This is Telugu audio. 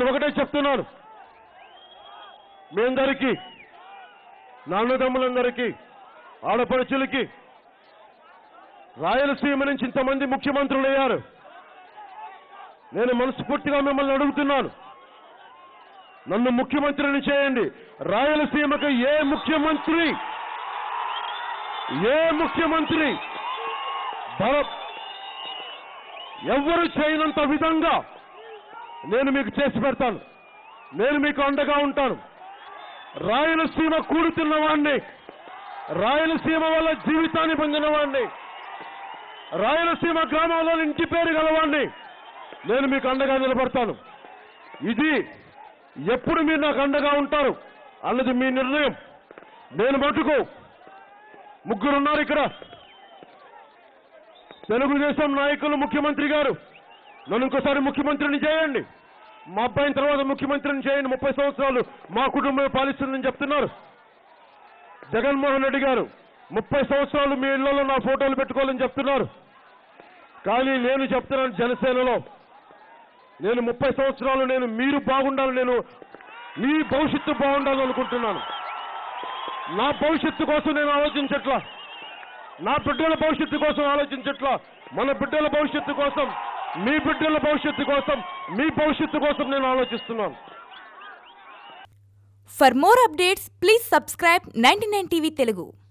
నేను ఒకటే చెప్తున్నాను మీ అందరికీ నాన్నదమ్ములందరికీ ఆడపడుచులకి రాయలసీమ నుంచి ఇంతమంది ముఖ్యమంత్రులు అయ్యారు నేను మనస్ఫూర్తిగా మిమ్మల్ని అడుగుతున్నాను నన్ను ముఖ్యమంత్రిని చేయండి రాయలసీమకు ఏ ముఖ్యమంత్రి ఏ ముఖ్యమంత్రి భర- ఎవ్వరు చేయనంత విధంగా నేను మీకు చేసి పెడతాను నేను మీకు అండగా ఉంటాను రాయలసీమ కూడుతున్న వాణ్ణి రాయలసీమ వల్ల జీవితాన్ని పొందిన వాణ్ణి రాయలసీమ గ్రామంలో ఇంటి పేరు గలవాణ్ణి నేను మీకు అండగా నిలబడతాను ఇది ఎప్పుడు మీరు నాకు అండగా ఉంటారు అన్నది మీ నిర్ణయం నేను మటుకు ముగ్గురు ఉన్నారు ఇక్కడ తెలుగుదేశం నాయకులు ముఖ్యమంత్రి గారు నన్ను ఇంకోసారి ముఖ్యమంత్రిని చేయండి మా అబ్బాయిని తర్వాత ముఖ్యమంత్రిని చేయండి ముప్పై సంవత్సరాలు మా కుటుంబం పాలిస్తుందని చెప్తున్నారు జగన్మోహన్ రెడ్డి గారు ముప్పై సంవత్సరాలు మీ ఇళ్లలో నా ఫోటోలు పెట్టుకోవాలని చెప్తున్నారు కానీ నేను చెప్తున్నాను జనసేనలో నేను ముప్పై సంవత్సరాలు నేను మీరు బాగుండాలి నేను మీ భవిష్యత్తు బాగుండాలి అనుకుంటున్నాను నా భవిష్యత్తు కోసం నేను ఆలోచించట్లా నా బిడ్డల భవిష్యత్తు కోసం ఆలోచించట్లా మన బిడ్డల భవిష్యత్తు కోసం మీ బిడ్డల భవిష్యత్తు కోసం మీ భవిష్యత్తు కోసం నేను ఆలోచిస్తున్నాను For more updates, please subscribe 99 TV Telugu.